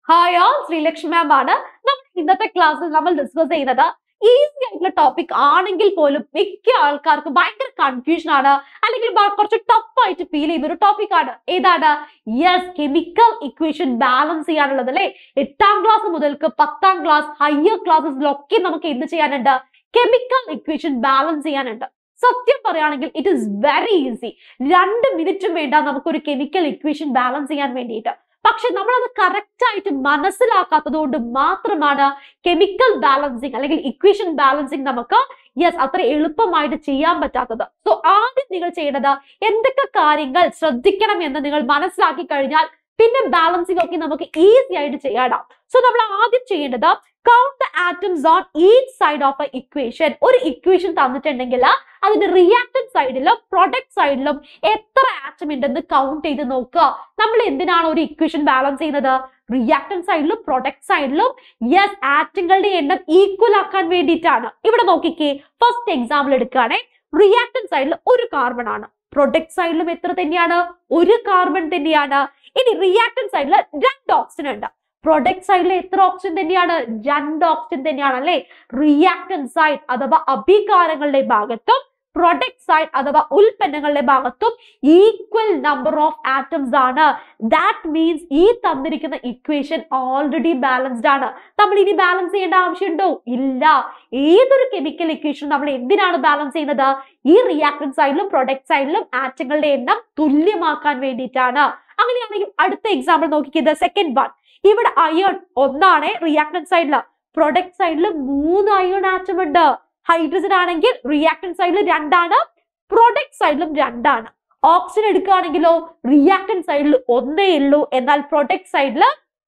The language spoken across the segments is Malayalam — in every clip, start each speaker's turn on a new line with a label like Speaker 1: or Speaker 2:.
Speaker 1: ഹായ് ഓൾ ശ്രീലക്ഷ്മി മാം ആണ് നമ്മൾ ഇന്നത്തെ ക്ലാസ്സിൽ നമ്മൾ ഡിസ്കസ് ചെയ്യുന്നത് ഈസി ആയിട്ടുള്ള ടോപ്പിക് ആണെങ്കിൽ പോലും മിക്ക ആൾക്കാർക്ക് ഭയങ്കര കൺഫ്യൂഷൻ ആണ് അല്ലെങ്കിൽ ബ- കുറച്ച് ടഫ് ആയിട്ട് ഫീൽ ചെയ്യുന്ന ഒരു ടോപ്പിക് ആണ് ഏതാണ് യെസ് കെമിക്കൽ ഇക്വേഷൻ ബാലൻസ് ചെയ്യാനുള്ളത് അല്ലെ എട്ടാം ക്ലാസ് മുതൽക്ക് പത്താം ക്ലാസ് ഹയർ ക്ലാസ്സസിലൊക്കെ നമുക്ക് എന്ത് ചെയ്യാനുണ്ട് കെമിക്കൽ ഇക്വേഷൻ ബാലൻസ് ചെയ്യാനുണ്ട് സത്യം പറയുകയാണെങ്കിൽ ഇറ്റ് ഇസ് വെരി ഈസി രണ്ട് മിനിറ്റും വേണ്ട നമുക്ക് ഒരു കെമിക്കൽ ഇക്വേഷൻ ബാലൻസ് ചെയ്യാൻ വേണ്ടിയിട്ട് പക്ഷെ നമ്മളത് കറക്റ്റ് ആയിട്ട് മനസ്സിലാക്കാത്തത് കൊണ്ട് മാത്രമാണ് കെമിക്കൽ ബാലൻസിങ് അല്ലെങ്കിൽ ഇക്വേഷൻ ബാലൻസിങ് നമുക്ക് യെസ് അത്ര എളുപ്പമായിട്ട് ചെയ്യാൻ പറ്റാത്തത് സോ ആദ്യം നിങ്ങൾ ചെയ്യേണ്ടത് എന്തൊക്കെ കാര്യങ്ങൾ ശ്രദ്ധിക്കണം എന്ന് നിങ്ങൾ മനസ്സിലാക്കി കഴിഞ്ഞാൽ പിന്നെ ബാലൻസിങ് ഒക്കെ നമുക്ക് ഈസി ആയിട്ട് ചെയ്യാടാം സോ നമ്മൾ ആദ്യം ചെയ്യേണ്ടത് count the atoms on each side of a equation ഒരു ഇക്വേഷൻ തന്നിട്ടുണ്ടെങ്കിൽ അതിന്റെ റിയാക്ടഡ് സൈഡിലും പ്രൊഡക്റ്റ് സൈഡിലും എത്ര ആറ്റം ഉണ്ടെന്ന് കൗണ്ട് ചെയ്ത് നോക്കുക നമ്മൾ എന്തിനാണ് ഒരു ഇക്വേഷൻ ബാലൻസ് ചെയ്യുന്നത് റിയാക്ടഡ് സൈഡിലും പ്രൊഡക്റ്റ് സൈഡിലും യെസ് ആറ്റങ്ങളുടെ എണ്ണം ഈക്വൽ ആക്കാൻ വേണ്ടിയിട്ടാണ് ഇവിടെ നോക്കിക്കേ ഫസ്റ്റ് എക്സാമ്പിൾ എടുക്കുകയാണെ റിയാക്ടഡ് സൈഡിൽ ഒരു കാർബൺ ആണ് പ്രൊഡക്റ്റ് സൈഡിലും എത്ര തന്നെയാണ് ഒരു കാർബൺ തന്നെയാണ് ഇനി റിയാക്ടഡ് സൈഡിൽ രണ്ട് ഓക്സിജൻ ഉണ്ട് പ്രൊഡക്റ്റ് സൈഡിൽ എത്ര ഓക്സിജൻ തന്നെയാണ് രണ്ട് ഓക്സിജൻ തന്നെയാണ് അല്ലെ റിയാക്ടഡ് സൈഡ് അഥവാ അഭികാരങ്ങളുടെ ഭാഗത്തും പ്രൊഡക്റ്റ് സൈഡ് അഥവാ ഉൽപ്പന്നങ്ങളുടെ ഭാഗത്തും ഈക്വൽ നമ്പർ ഓഫ് ആറ്റംസ് ആണ് ദാറ്റ് മീൻസ് ഈ തന്നിരിക്കുന്ന ഇക്വേഷൻ ഓൾറെഡി ബാലൻസ്ഡ് ആണ് നമ്മൾ ഇനി ബാലൻസ് ചെയ്യേണ്ട ആവശ്യമുണ്ടോ ഇല്ല ഏതൊരു കെമിക്കൽ ഇക്വേഷൻ നമ്മൾ എന്തിനാണ് ബാലൻസ് ചെയ്യുന്നത് ഈ റിയാക്ടഡ് സൈഡിലും പ്രൊഡക്റ്റ് സൈഡിലും ആറ്റങ്ങളുടെ എണ്ണം തുല്യമാക്കാൻ വേണ്ടിയിട്ടാണ് അങ്ങനെയാണെങ്കിൽ അടുത്ത എക്സാമ്പിൾ നോക്കിക്കുന്നത് സെക്കൻഡ് വൺ ഇവിടെ അയൺ ഒന്നാണ് റിയാക്ടഡ് സൈഡിൽ പ്രൊഡക്റ്റ് സൈഡിൽ മൂന്ന് അയൺ ആറ്റം ഉണ്ട് ഹൈഡ്രജൻ ആണെങ്കിൽ റിയാക്ടഡ് സൈഡിൽ രണ്ടാണ് പ്രൊഡക്റ്റ് സൈഡിലും രണ്ടാണ് ഓക്സിജൻ എടുക്കുകയാണെങ്കിലോ റിയാക്ടഡ് സൈഡിൽ ഒന്നേ ഉള്ളൂ എന്നാൽ പ്രൊഡക്റ്റ് സൈഡിൽ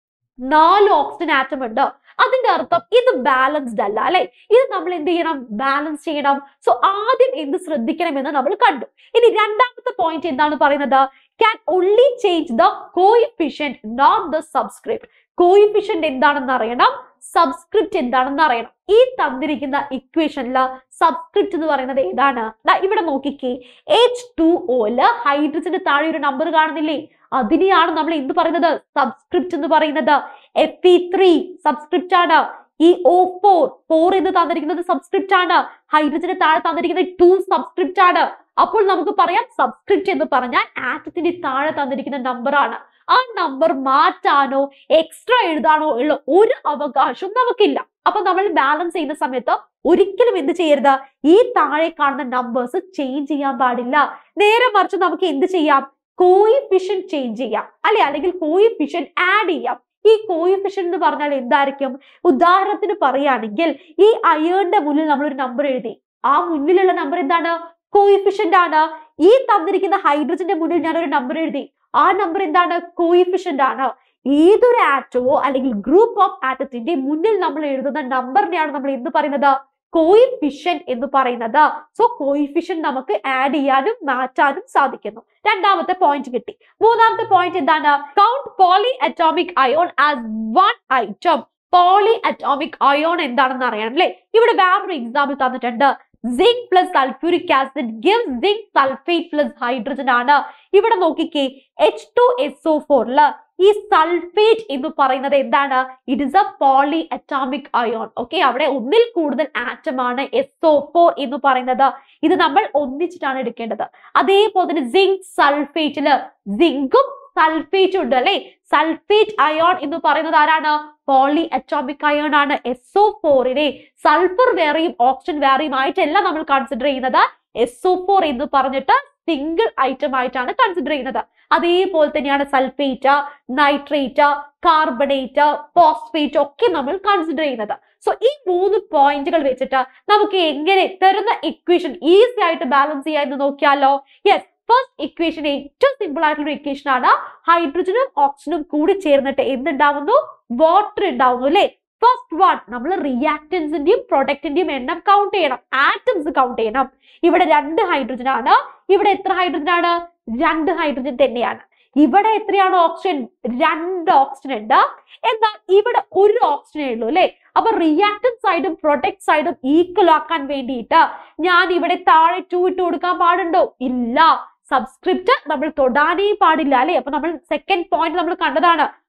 Speaker 1: നാല് ഓക്സിജൻ ആറ്റം ഉണ്ട് അതിന്റെ അർത്ഥം ഇത് ബാലൻസ്ഡ് അല്ല അല്ലെ ഇത് നമ്മൾ എന്ത് ചെയ്യണം ബാലൻസ് ചെയ്യണം സോ ആദ്യം എന്ത് ശ്രദ്ധിക്കണമെന്ന് നമ്മൾ കണ്ടു ഇനി രണ്ടാമത്തെ പോയിന്റ് എന്താണ് പറയുന്നത് can only change the coefficient not the subscript coefficient എന്താണെന്ന് അറിയണം സബ്സ്ക്രിപ്റ്റ് എന്താണെന്ന് അറിയണം ഈ തന്നിരിക്കുന്ന ഇക്വേഷനിൽ സബ്സ്ക്രിപ്റ്റ് എന്ന് പറയുന്നത് ഏതാണ് ദാ ഇവിടെ നോക്കിക്കേ എച്ച് ടു ഓല് ഹൈഡ്രജന് താഴെ ഒരു നമ്പർ കാണുന്നില്ലേ അതിനെയാണ് നമ്മൾ എന്ത് പറയുന്നത് സബ്സ്ക്രിപ്റ്റ് എന്ന് പറയുന്നത് എഫ് ഇ ത്രീ സബ്സ്ക്രിപ്റ്റ് ആണ് ഈ ഒ ഫോർ ഫോർ എന്ന് തന്നിരിക്കുന്നത് സബ്സ്ക്രിപ്റ്റ് ആണ് ഹൈഡ്രജന് താഴെ തന്നിരിക്കുന്നത് ടു സബ്സ്ക്രിപ്റ്റ് ആണ് അപ്പോൾ നമുക്ക് പറയാം സബ്സ്ക്രിപ്റ്റ് എന്ന് പറഞ്ഞാൽ ആറ്റത്തിന്റെ താഴെ തന്നിരിക്കുന്ന നമ്പർ ആണ് ആ നമ്പർ മാറ്റാനോ എക്സ്ട്രാ എഴുതാനോ ഉള്ള ഒരു അവകാശവും നമുക്കില്ല അപ്പൊ നമ്മൾ ബാലൻസ് ചെയ്യുന്ന സമയത്ത് ഒരിക്കലും എന്ത് ചെയ്യരുത് ഈ താഴെ കാണുന്ന നമ്പേഴ്സ് ചേഞ്ച് ചെയ്യാൻ പാടില്ല നേരെ മറിച്ച് നമുക്ക് എന്ത് ചെയ്യാം കോയിഫിഷ്യൻ ചേഞ്ച് ചെയ്യാം അല്ലെ അല്ലെങ്കിൽ കോയിഫിഷ്യൻ ആഡ് ചെയ്യാം ഈ കോയിഫിഷ്യൻ എന്ന് പറഞ്ഞാൽ എന്തായിരിക്കും ഉദാഹരണത്തിന് പറയുകയാണെങ്കിൽ ഈ അയേണിന്റെ മുന്നിൽ നമ്മൾ ഒരു നമ്പർ എഴുതി ആ മുന്നിലുള്ള നമ്പർ എന്താണ് കോയിഫിഷ്യന്റ് ആണ് ഈ തന്നിരിക്കുന്ന ഹൈഡ്രജന്റെ മുന്നിൽ ഞാൻ ഒരു നമ്പർ എഴുതി ആ നമ്പർ എന്താണ് കോയിഫിഷ്യന്റ് ആണ് ഏതൊരു ആറ്റമോ അല്ലെങ്കിൽ ഗ്രൂപ്പ് ഓഫ് ആറ്റത്തിന്റെ മുന്നിൽ നമ്മൾ എഴുതുന്ന നമ്പറിനെയാണ് നമ്മൾ എന്ത് പറയുന്നത് കോയിഫിഷ്യൻ എന്ന് പറയുന്നത് സോ കോയിഫിഷ്യൻ നമുക്ക് ആഡ് ചെയ്യാനും മാറ്റാനും സാധിക്കുന്നു രണ്ടാമത്തെ പോയിന്റ് കിട്ടി മൂന്നാമത്തെ പോയിന്റ് എന്താണ് count poly atomic ion as one item poly atomic ion എന്താണെന്ന് അറിയണം അല്ലെ ഇവിടെ വേറൊരു എക്സാമ്പിൾ തന്നിട്ടുണ്ട് zinc plus sulphuric acid give zinc sulphate plus hydrogen ആണ് ഇവിടെ നോക്കിക്കേ എച്ച് ടു എസ് ഒ ഫോറില് ഈ സൾഫേറ്റ് എന്ന് പറയുന്നത് എന്താണ് it is a poly atomic ion okay അവിടെ ഒന്നിൽ കൂടുതൽ ആറ്റം ആണ് എസ് ഒ ഫോർ എന്ന് പറയുന്നത് ഇത് നമ്മൾ ഒന്നിച്ചിട്ടാണ് എടുക്കേണ്ടത് അതേപോലെ തന്നെ സിങ്ക് സൾഫേറ്റില് സിങ്കും സൾഫേറ്റും ഉണ്ട് അല്ലെ സൾഫേറ്റ് അയോൺ എന്ന് പറയുന്നത് ആരാണ് പോളി അറ്റോമിക് അയോൺ ആണ് എസ് ഒ ഫോറിനെ സൾഫർ വേറെയും ഓക്സിജൻ വേറെയും ആയിട്ടല്ല നമ്മൾ കൺസിഡർ ചെയ്യുന്നത് എസ് ഒ ഫോർ എന്ന് പറഞ്ഞിട്ട് സിംഗിൾ ഐറ്റം ആയിട്ടാണ് കൺസിഡർ ചെയ്യുന്നത് അതേപോലെ തന്നെയാണ് സൾഫേറ്റ് നൈട്രേറ്റ് കാർബണേറ്റ് ഫോസ്ഫേറ്റ് ഒക്കെ നമ്മൾ കൺസിഡർ ചെയ്യുന്നത് സോ ഈ മൂന്ന് പോയിന്റുകൾ വെച്ചിട്ട് നമുക്ക് എങ്ങനെ തരുന്ന ഇക്വേഷൻ ഈസി ആയിട്ട് ബാലൻസ് ചെയ്യാൻ എന്ന് നോക്കിയാലോ യെസ് ഫസ്റ്റ് ഇക്വേഷൻ ഏറ്റവും സിമ്പിൾ ആയിട്ടുള്ള ഇക്വേഷൻ ആണ് ഹൈഡ്രജനും ഓക്സിജനും കൂടി ചേർന്നിട്ട് എന്തുണ്ടാവുന്നു വാട്ടർ ഉണ്ടാവുന്നു അല്ലെ ഫസ്റ്റ് വൺ നമ്മൾ റിയാക്ടൻസിന്റെയും പ്രൊഡക്റ്റിന്റെയും എണ്ണം കൗണ്ട് ചെയ്യണം ആറ്റംസ് കൗണ്ട് ചെയ്യണം ഇവിടെ രണ്ട് ഹൈഡ്രജൻ ആണ് ഇവിടെ എത്ര ഹൈഡ്രജൻ ആണ് രണ്ട് ഹൈഡ്രജൻ തന്നെയാണ് ഇവിടെ എത്രയാണ് ഓക്സിജൻ രണ്ട് ഓക്സിജൻ ഉണ്ട് എന്നാൽ ഇവിടെ ഒരു ഓക്സിജനേ ഉള്ളൂ അല്ലെ അപ്പൊ റിയാക്ടൻ സൈഡും പ്രൊഡക്റ്റ് സൈഡും ഈക്വൽ ആക്കാൻ വേണ്ടിയിട്ട് ഞാൻ ഇവിടെ താഴെ ടു ഇട്ട് കൊടുക്കാൻ പാടുണ്ടോ ഇല്ല സബ്സ്ക്രിപ്റ്റ് നമ്മൾ തൊടാനേ പാടില്ല അല്ലെ അപ്പൊ നമ്മൾ സെക്കൻഡ് പോയിന്റ് നമ്മൾ കണ്ടതാണ്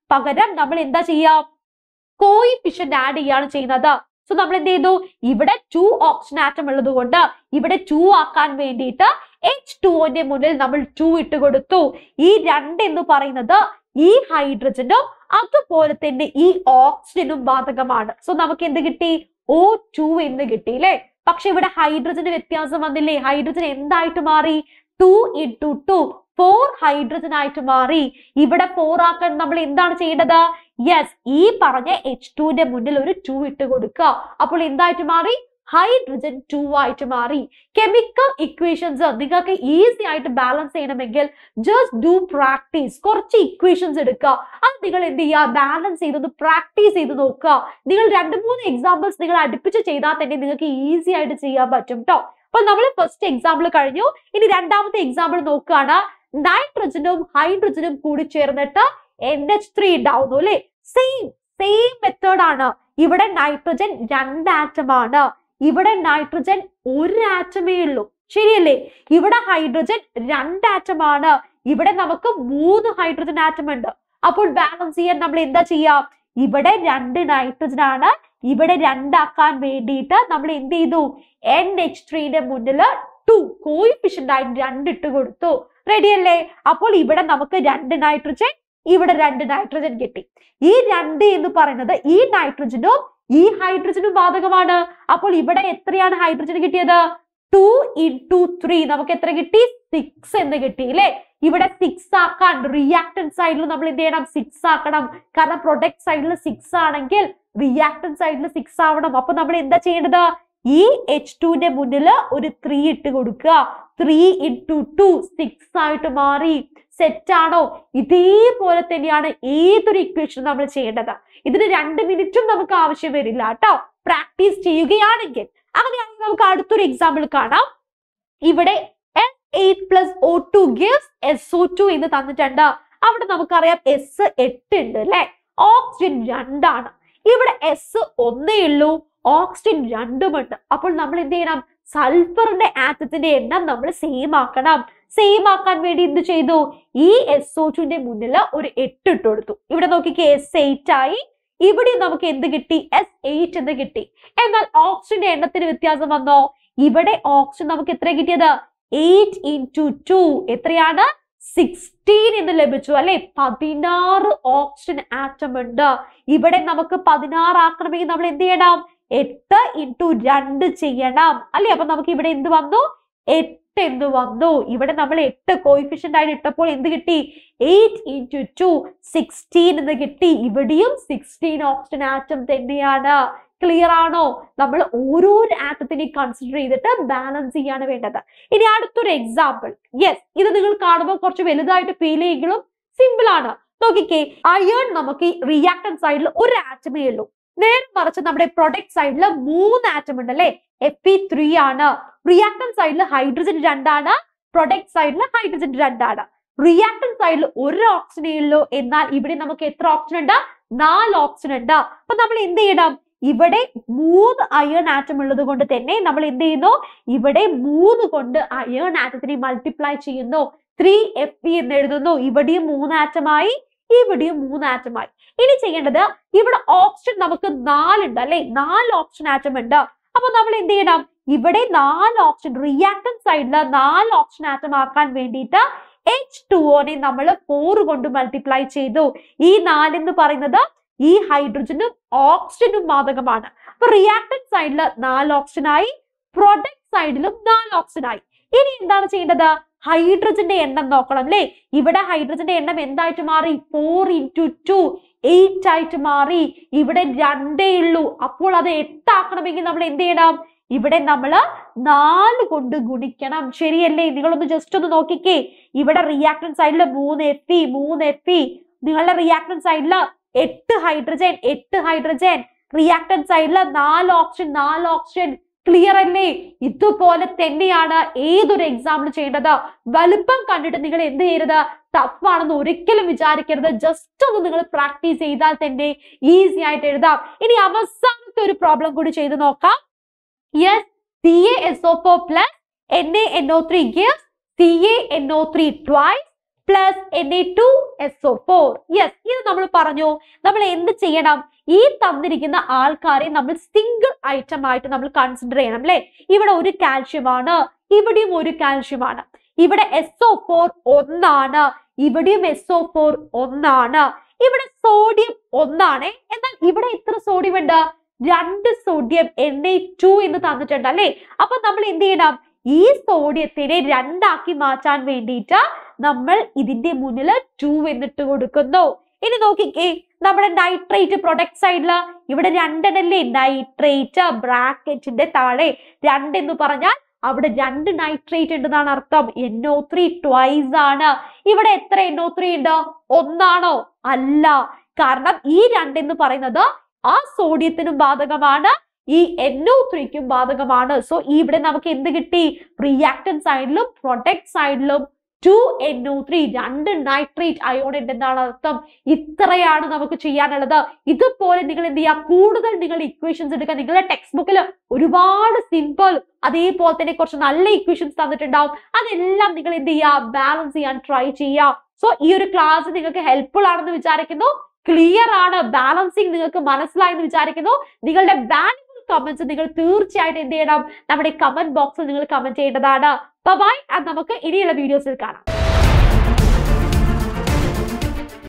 Speaker 1: പകരം നമ്മൾ എന്താ ചെയ്യാം കോയിഫിഷ്യന്റ് ആഡ് ചെയ്യാണ് ചെയ്യുന്നത് സോ നമ്മൾ എന്ത് ചെയ്തു ഇവിടെ ടു ഓക്സിജൻ ആറ്റം ഉള്ളത് കൊണ്ട് ഇവിടെ ടു ആക്കാൻ വേണ്ടിയിട്ട് എച്ച് ടുവിന്റെ മുന്നിൽ നമ്മൾ ടു ഇട്ട് കൊടുത്തു ഈ രണ്ട് എന്ന് പറയുന്നത് ഈ ഹൈഡ്രജനും അതുപോലെ തന്നെ ഈ ഓക്സിജനും ബാധകമാണ് സോ നമുക്ക് എന്ത് കിട്ടി ഓ ടു എന്ന് കിട്ടി അല്ലേ പക്ഷെ ഇവിടെ ഹൈഡ്രജന് വ്യത്യാസം വന്നില്ലേ ഹൈഡ്രജൻ എന്തായിട്ട് മാറി two into two four hydrogen ആയിട്ട് മാറി ഇവിടെ ഫോർ ആക്കാൻ നമ്മൾ എന്താണ് ചെയ്യേണ്ടത് യെസ് ഈ പറഞ്ഞ എച്ച് ടുവിന്റെ മുന്നിൽ ഒരു ടു ഇട്ട് കൊടുക്കുക അപ്പോൾ എന്തായിട്ട് മാറി ഹൈഡ്രജൻ ടു ആയിട്ട് മാറി കെമിക്കൽ ഇക്വേഷൻസ് നിങ്ങൾക്ക് ഈസി ആയിട്ട് ബാലൻസ് ചെയ്യണമെങ്കിൽ ജസ്റ്റ് ഡു പ്രാക്ടീസ് കുറച്ച് ഇക്വേഷൻസ് എടുക്കുക അത് നിങ്ങൾ എന്ത് ചെയ്യുക ബാലൻസ് ചെയ്തൊന്ന് പ്രാക്ടീസ് ചെയ്ത് നോക്കുക നിങ്ങൾ രണ്ട് മൂന്ന് എക്സാമ്പിൾസ് നിങ്ങൾ അടുപ്പിച്ച് ചെയ്താൽ തന്നെ നിങ്ങൾക്ക് ഈസി ആയിട്ട് ചെയ്യാൻ പറ്റും കേട്ടോ അപ്പൊ നമ്മൾ ഫസ്റ്റ് എക്സാമ്പിൾ കഴിഞ്ഞു ഇനി രണ്ടാമത്തെ എക്സാമ്പിൾ നോക്കുകയാണ് നൈട്രജനും ഹൈഡ്രജനും കൂടി ചേർന്നിട്ട് എൻ എച്ച് ത്രീ ഉണ്ടാവുന്നു അല്ലെ സെയിം സെയിം മെത്തേഡ് ആണ് ഇവിടെ നൈട്രജൻ രണ്ട് ആറ്റം ആണ് ഇവിടെ നൈട്രജൻ ഒരു ആറ്റമേ ഉള്ളൂ ശരിയല്ലേ ഇവിടെ ഹൈഡ്രജൻ രണ്ട് ആറ്റം ആണ് ഇവിടെ നമുക്ക് മൂന്ന് ഹൈഡ്രജൻ ആറ്റം ഉണ്ട് അപ്പോൾ ബാലൻസ് ചെയ്യാൻ നമ്മൾ എന്താ ചെയ്യാം ഇവിടെ രണ്ട് നൈട്രജൻ ആണ് ഇവിടെ രണ്ടാക്കാൻ വേണ്ടിയിട്ട് നമ്മൾ എന്ത് ചെയ്തു എൻ എച്ച് ത്രീന്റെ മുന്നിൽ ടു കോയിഫിഷ്യന്റ് ആയിട്ട് രണ്ട് ഇട്ട് കൊടുത്തു റെഡി അല്ലേ അപ്പോൾ ഇവിടെ നമുക്ക് രണ്ട് നൈട്രജൻ ഇവിടെ രണ്ട് നൈട്രജൻ കിട്ടി ഈ രണ്ട് എന്ന് പറയുന്നത് ഈ നൈട്രജനും ഈ ഹൈഡ്രജനും ബാധകമാണ് അപ്പോൾ ഇവിടെ എത്രയാണ് ഹൈഡ്രജൻ കിട്ടിയത് ടു ഇൻറ്റു ത്രീ നമുക്ക് എത്ര കിട്ടി സിക്സ് എന്ന് കിട്ടി അല്ലേ ഇവിടെ സിക്സ് ആക്കാൻ റിയാക്ടൻ സൈഡിൽ നമ്മൾ എന്ത് ചെയ്യണം സിക്സ് ആക്കണം കാരണം പ്രൊഡക്റ്റ് സൈഡിൽ സിക്സ് ആണെങ്കിൽ റിയാക്ടൻ സൈഡിൽ സിക്സ് ആവണം അപ്പൊ നമ്മൾ എന്താ ചെയ്യേണ്ടത് ഈ എച്ച് ടുവിന്റെ മുന്നിൽ ഒരു ത്രീ ഇട്ട് കൊടുക്കുക ത്രീ ഇൻറ്റു ടു സിക്സ് ആയിട്ട് മാറി സെറ്റ് ആണോ ഇതേപോലെ തന്നെയാണ് ഏതൊരു ഇക്വേഷൻ നമ്മൾ ചെയ്യേണ്ടത് ഇതിന് രണ്ട് മിനിറ്റും നമുക്ക് ആവശ്യം വരില്ല കേട്ടോ പ്രാക്ടീസ് ചെയ്യുകയാണെങ്കിൽ അങ്ങനെയാണെങ്കിൽ നമുക്ക് അടുത്തൊരു എക്സാമ്പിൾ കാണാം ഇവിടെ S eight plus O two gives S O two എന്ന് തന്നിട്ടുണ്ട് അവിടെ നമുക്കറിയാം എസ് എട്ട് ഉണ്ട് അല്ലെ ഓക്സിജൻ രണ്ടാണ് ഇവിടെ എസ് ഒന്നേ ഉള്ളൂ ഓക്സിജൻ രണ്ടുമുണ്ട് അപ്പോൾ നമ്മൾ എന്ത് ചെയ്യണം സൾഫറിന്റെ ആറ്റത്തിന്റെ എണ്ണം നമ്മൾ സെയിം ആക്കണം സെയിം ആക്കാൻ വേണ്ടി എന്ത് ചെയ്തു ഈ എസ് ഒ ടുവിന്റെ മുന്നിൽ ഒരു എട്ട് ഇട്ട് കൊടുത്തു ഇവിടെ നോക്കിക്കേ എസ് എയ്റ്റ് ആയി ഇവിടെ നമുക്ക് എന്ത് കിട്ടി എസ് എയ്റ്റ് എന്ന് കിട്ടി എന്നാൽ ഓക്സിജന്റെ എണ്ണത്തിന് വ്യത്യാസം വന്നോ ഇവിടെ ഓക്സിജൻ നമുക്ക് എത്ര കിട്ടിയത് എയ്റ്റ് ഇൻറ്റു ടു എത്രയാണ് സിക്സ്റ്റീൻ എന്ന് ലഭിച്ചു അല്ലെ പതിനാറ് ഓക്സിജൻ ആറ്റം ഉണ്ട് ഇവിടെ നമുക്ക് പതിനാറ് ആക്കണമെങ്കിൽ നമ്മൾ എന്ത് ചെയ്യണം എട്ട് ഇൻറ്റു രണ്ട് ചെയ്യണം അല്ലെ അപ്പൊ നമുക്ക് ഇവിടെ എന്ത് വന്നു എട്ട് എന്ന് വന്നു ഇവിടെ നമ്മൾ എട്ട് കോയിഫിഷ്യന്റ് ആയിട്ട് ഇട്ടപ്പോൾ എന്ത് കിട്ടി എയ്റ്റ് ഇൻറ്റു ടു സിക്സ്റ്റീൻ എന്ന് കിട്ടി ഇവിടെയും സിക്സ്റ്റീൻ ഓക്സിജൻ ആറ്റം തന്നെയാണ് ക്ലിയർ ആണോ നമ്മൾ ഓരോ ആറ്റത്തിനെ കൺസിഡർ ചെയ്തിട്ട് ബാലൻസ് ചെയ്യാണ് വേണ്ടത് ഇനി അടുത്തൊരു എക്സാമ്പിൾ യെസ് ഇത് നിങ്ങൾ കാണുമ്പോൾ കുറച്ച് വലുതായിട്ട് ഫീൽ ചെയ്യെങ്കിലും സിമ്പിൾ ആണ് നോക്കിക്കേ അയേൺ നമുക്ക് റിയാക്ടൻ സൈഡിൽ ഒരു ആറ്റമേ ഉള്ളൂ നേരെ മറിച്ച് നമ്മുടെ പ്രൊഡക്റ്റ് സൈഡിൽ മൂന്ന് ആറ്റം ഉണ്ട് അല്ലെ എഫ് ഇ ത്രീ ആണ് റിയാക്ടൻ സൈഡിൽ ഹൈഡ്രജൻ രണ്ടാണ് പ്രൊഡക്റ്റ് സൈഡിൽ ഹൈഡ്രജൻ രണ്ടാണ് റിയാക്ടൻ സൈഡിൽ ഒരു ഓക്സിജനേ ഉള്ളൂ എന്നാൽ ഇവിടെ നമുക്ക് എത്ര ഓക്സിജൻ ഉണ്ട് നാല് ഓക്സിജൻ ഉണ്ട് അപ്പൊ നമ്മൾ എന്ത് ചെയ്യണം ഇവിടെ മൂന്ന് അയേൺ ആറ്റം ഉള്ളത് കൊണ്ട് തന്നെ നമ്മൾ എന്ത് ചെയ്യുന്നു ഇവിടെ മൂന്ന് കൊണ്ട് അയേൺ ആറ്റത്തിനെ മൾട്ടിപ്ലൈ ചെയ്യുന്നു ത്രീ എഫ് പി എന്ന് എഴുതുന്നു ഇവിടെയും മൂന്ന് ആറ്റമായി ഇവിടെയും മൂന്ന് ആറ്റമായി ഇനി ചെയ്യേണ്ടത് ഇവിടെ ഓക്സിജൻ നമുക്ക് നാലുണ്ട് അല്ലെ നാല് ഓക്സിജൻ ആറ്റം ഉണ്ട് അപ്പൊ നമ്മൾ എന്ത് ചെയ്യണം ഇവിടെ നാല് ഓക്സിജൻ റിയാക്ടൻ സൈഡിൽ നാല് ഓക്സിജൻ ആറ്റം ആക്കാൻ വേണ്ടിയിട്ട് എച്ച് ടുഒനെ നമ്മൾ ഫോർ കൊണ്ട് മൾട്ടിപ്ലൈ ചെയ്തു ഈ നാലെന്ന് പറയുന്നത് ഈ ഹൈഡ്രജനും ഓക്സിജനും ബാധകമാണ് അപ്പൊ റിയാക്ടൻ സൈഡിൽ നാല് ഓക്സിജൻ ആയി പ്രൊഡക്റ്റ് സൈഡിലും നാല് ഓക്സിജൻ ആയി ഇനി എന്താണ് ചെയ്യേണ്ടത് ഹൈഡ്രജന്റെ എണ്ണം നോക്കണം അല്ലേ ഇവിടെ ഹൈഡ്രജന്റെ എണ്ണം എന്തായിട്ട് മാറി ഫോർ ഇൻറ്റു ടു എയ്റ്റ് ആയിട്ട് മാറി ഇവിടെ രണ്ടേ ഉള്ളൂ അപ്പോൾ അത് എട്ടാക്കണമെങ്കിൽ നമ്മൾ എന്ത് ചെയ്യണം ഇവിടെ നമ്മൾ നാല് കൊണ്ട് ഗുണിക്കണം ശരിയല്ലേ നിങ്ങളൊന്ന് ജസ്റ്റ് ഒന്ന് നോക്കിക്കേ ഇവിടെ റിയാക്ടൻ സൈഡിൽ മൂന്ന് എഫ് ഇ മൂന്ന് എഫ് ഇ നിങ്ങളുടെ റിയാക്ടൻ സൈഡിൽ എട്ട് ഹൈഡ്രജൻ എട്ട് ഹൈഡ്രജൻ റിയാക്ടൻ സൈഡിൽ നാല് ഓക്സിജൻ നാല് ഓക്സിജൻ ക്ലിയർ അല്ലേ ഇതുപോലെ തന്നെയാണ് ഏതൊരു എക്സാമ്പിൾ ചെയ്യേണ്ടത് വലുപ്പം കണ്ടിട്ട് നിങ്ങൾ എന്ത് ചെയ്യരുത് ടഫ് ആണെന്ന് ഒരിക്കലും വിചാരിക്കരുത് ജസ്റ്റ് ഒന്ന് നിങ്ങൾ പ്രാക്ടീസ് ചെയ്താൽ തന്നെ ഈസി ആയിട്ട് എഴുതാം ഇനി അവസാനത്തെ ഒരു പ്രോബ്ലം കൂടി ചെയ്ത് നോക്കാം yes C A S O four plus N A N O three gives C A N O three twice plus N A two S O four yes ഇത് നമ്മൾ പറഞ്ഞു നമ്മൾ എന്ത് ചെയ്യണം ഈ തന്നിരിക്കുന്ന ആൾക്കാരെ നമ്മൾ സിംഗിൾ ഐറ്റം ആയിട്ട് നമ്മൾ കൺസിഡർ ചെയ്യണം അല്ലെ ഇവിടെ ഒരു കാൽഷ്യമാണ് ഇവിടെയും ഒരു കാൽഷ്യമാണ് ഇവിടെ എസ് ഒ ഫോർ ഒന്നാണ് ഇവിടെയും എസ് ഒ ഫോർ ഒന്നാണ് ഇവിടെ സോഡിയം ഒന്നാണ് എന്നാൽ ഇവിടെ എത്ര സോഡിയം ഉണ്ട് രണ്ട് സോഡിയം എൻ എ ടു എന്ന് തന്നിട്ടുണ്ട് അല്ലെ അപ്പൊ നമ്മൾ എന്ത് ചെയ്യണം ഈ സോഡിയത്തിനെ രണ്ടാക്കി മാറ്റാൻ വേണ്ടിയിട്ട് നമ്മൾ ഇതിന്റെ മുന്നിൽ ടു എന്നിട്ട് കൊടുക്കുന്നു ഇനി നോക്കിക്കേ നമ്മുടെ നൈട്രേറ്റ് പ്രൊഡക്റ്റ് സൈഡില് ഇവിടെ രണ്ടെണ്ണല്ലേ നൈട്രേറ്റ് ബ്രാക്കറ്റിന്റെ താഴെ രണ്ടെന്ന് പറഞ്ഞാൽ അവിടെ രണ്ട് നൈട്രേറ്റ് ഉണ്ടെന്നാണ് അർത്ഥം എൻഒ ത്രീ ട്വൈസ് ആണ് ഇവിടെ എത്ര എൻഒ ത്രീ ഉണ്ട് ഒന്നാണോ അല്ല കാരണം ഈ രണ്ടെന്ന് പറയുന്നത് ആ സോഡിയത്തിനും ബാധകമാണ് ഈ എൻഒ ത്രീക്കും ബാധകമാണ് സോ ഇവിടെ നമുക്ക് എന്ത് കിട്ടി റിയാക്ടൻ സൈഡിലും പ്രൊഡക്റ്റ് സൈഡിലും ടു എൻഒ ത്രീ രണ്ട് നൈട്രേറ്റ് അയോൺ ഉണ്ടെന്നാണ് അർത്ഥം ഇത്രയാണ് നമുക്ക് ചെയ്യാനുള്ളത് ഇതുപോലെ നിങ്ങൾ എന്ത് ചെയ്യുക കൂടുതൽ നിങ്ങൾ ഇക്വേഷൻസ് എടുക്കുക നിങ്ങളുടെ ടെക്സ്റ്റ് ബുക്കിൽ ഒരുപാട് സിമ്പിൾ അതേപോലെ തന്നെ കുറച്ച് നല്ല ഇക്വേഷൻസ് തന്നിട്ടുണ്ടാവും അതെല്ലാം നിങ്ങൾ എന്ത് ചെയ്യുക ബാലൻസ് ചെയ്യാൻ ട്രൈ ചെയ്യുക സോ ഈ ഒരു ക്ലാസ് നിങ്ങൾക്ക് ഹെൽപ്ഫുൾ ആണെന്ന് വിചാരിക്കുന്നു ക്ലിയർ ആണ് ബാലൻസിങ് നിങ്ങൾക്ക് മനസ്സിലായെന്ന് വിചാരിക്കുന്നു നിങ്ങളുടെ വാല്യുബിൾ കമന്റ്സ് നിങ്ങൾ തീർച്ചയായിട്ടും എന്ത് ചെയ്യണം നമ്മുടെ കമന്റ് ബോക്സിൽ നിങ്ങൾ കമന്റ് ചെയ്യേണ്ടതാണ് ബൈ നമുക്ക് ഇനിയുള്ള വീഡിയോസിൽ കാണാം